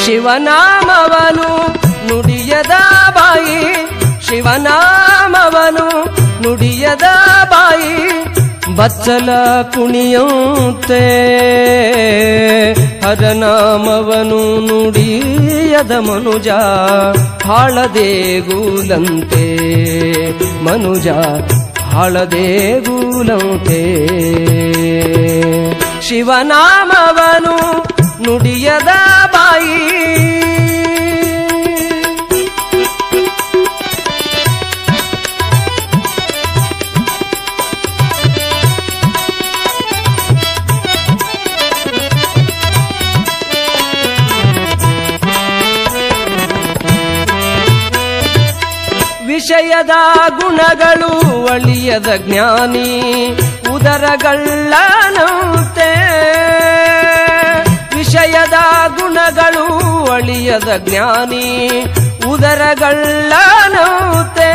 ಶಿವನಾಮವನು ನುಡಿಯದ ಬಾಯಿ ಶಿವನಾಮವನು ನುಡಿಯದ ಬಾಯಿ ಬಚ್ಚಲ ಕುಣಿಯುತ್ತೆ ಹರನಾಮವನು ನುಡಿಯದ ಮನುಜ ಹಾಳದೇಗೂಲಂತೆ ಮನುಜ ಹಾಳದೇಗೂಲಂತೆ ಶಿವನಾಮವನು ನುಡಿಯದ ಬಾಯಿ ವಿಷಯದ ಗುಣಗಳು ಅಳಿಯದ ಜ್ಞಾನಿ ಉದರಗಳ್ಳನಂತೆ ವಿಷಯದ ಗುಣಗಳು ಅಳಿಯದ ಜ್ಞಾನಿ ಉದರಗಳ್ಳನಂತೆ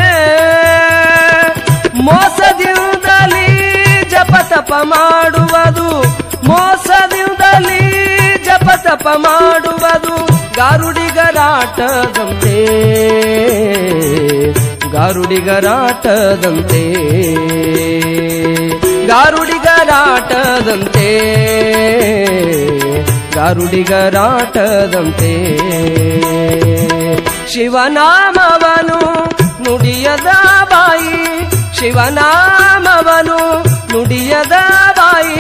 ಮೋಸದಿಂದಲೇ ಜಪತಪ ಮಾಡುವುದು ಮೋಸದಿಂದಲೇ ಜಪತಪ ಮಾಡುವುದು ಗಾರುಡಿಗರಾಟದಂತೆ ಗಾರುಡಿಗರಾಟದಂತೆ ಗಾರುಡಿಗರಾಟದಂತೆ ಗಾರುಡಿಗರಾಟದಂತೆ ಶಿವನಾಮವನು ನುಡಿಯದ ಬಾಯಿ ಶಿವನಾಮವನು ನುಡಿಯದ ಬಾಯಿ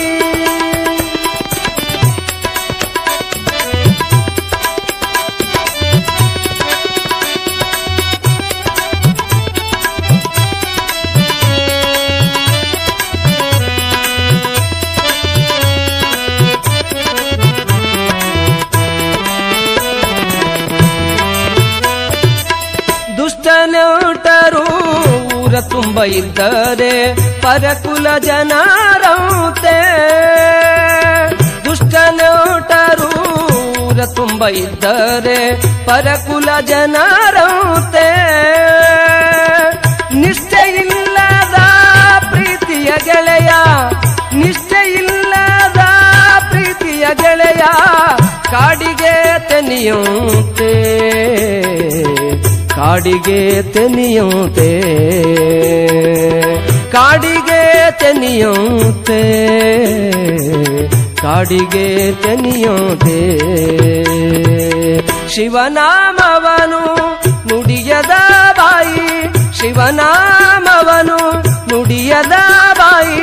ದುಷ್ಟನಟರು ಊರ ತುಂಬ ಇದ್ದರೆ ಪರಕುಲ ಜನರಂತೆ ದುಷ್ಟನಟರು ಊರ ತುಂಬ ಇದ್ದರೆ ಪರಕುಲ ಜನರಂತೆ ನಿಷ್ಠೆಯಿಲ್ಲದ ಪ್ರೀತಿಯ ಗೆಳೆಯ ನಿಷ್ಠೆಯಿಲ್ಲದ ಪ್ರೀತಿಯ ಗೆಳೆಯ ಕಾಡಿಗೆ ತೆನಿಯುತ್ತೆ ಕಾಡಿಗೆ ತೆನಿಯುತ್ತೆ ಕಾಡಿಗೆ ತೆನಿಯುತ್ತೆ ಕಾಡಿಗೆ ತೆನಿಯುತ್ತೆ ಶಿವನಾಮವನು ನುಡಿಯದ ಬಾಯಿ ಶಿವನಾಮವನು ನುಡಿಯದ ಬಾಯಿ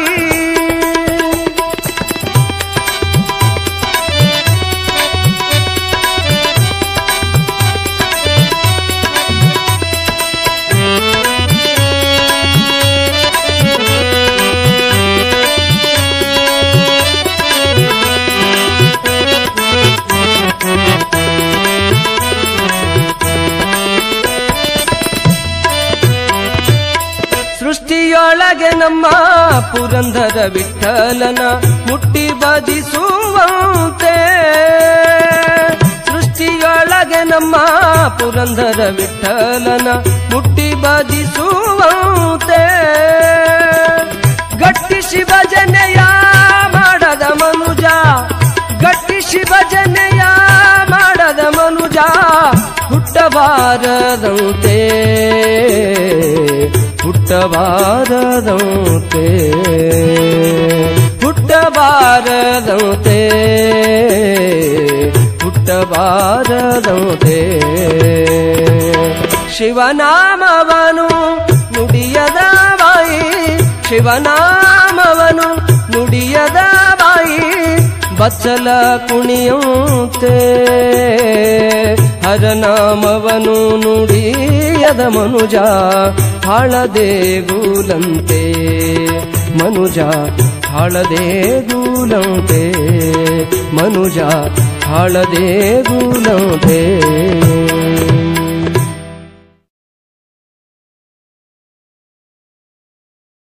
ಸೃಷ್ಟಿಯೊಳಗೆ ನಮ್ಮ ಪುರಂದರ ವಿಠಲನ ಮುಟ್ಟಿ ಭಜಿಸುವಂತೆ ಸೃಷ್ಟಿಯೊಳಗೆ ನಮ್ಮ ಪುರಂದರ ವಿಠಲನ ಮುಟ್ಟಿ ಭಜಿಸುವಂತೆ ಗಟ್ಟಿ ಶಿವಜನೆಯ ಮಾಡದ ಮನುಜ ಗಟ್ಟಿ ಶಿವಜನೆಯ ಮಾಡದ ಮನುಜ ಹುಟ್ಟಬಾರದಂತೆ ಹುಟ್ಟಬಾರದಂತೆ ಹುಟ್ಟಬಾರದಂತೆ ಹುಟ್ಟಬಾರದಂತೆ ಶಿವನಾಮವನು ನುಡಿಯದ ಬಾಯಿ ಶಿವನಾಮವನು ನುಡಿಯದ ಬಾಯಿ ಬಚ್ಚಲ ಕುಣಿಯುತ್ತೆ ಹರನಾಮವನು ನುಡಿಯದ ಮನುಜ ಹಾಳದೇಗೂಲಂತೆ ಮನುಜ ಹಾಳದೇಗೂಲಂತೆ ಮನುಜ ಹಾಳದೇಗೂಲಂತೆ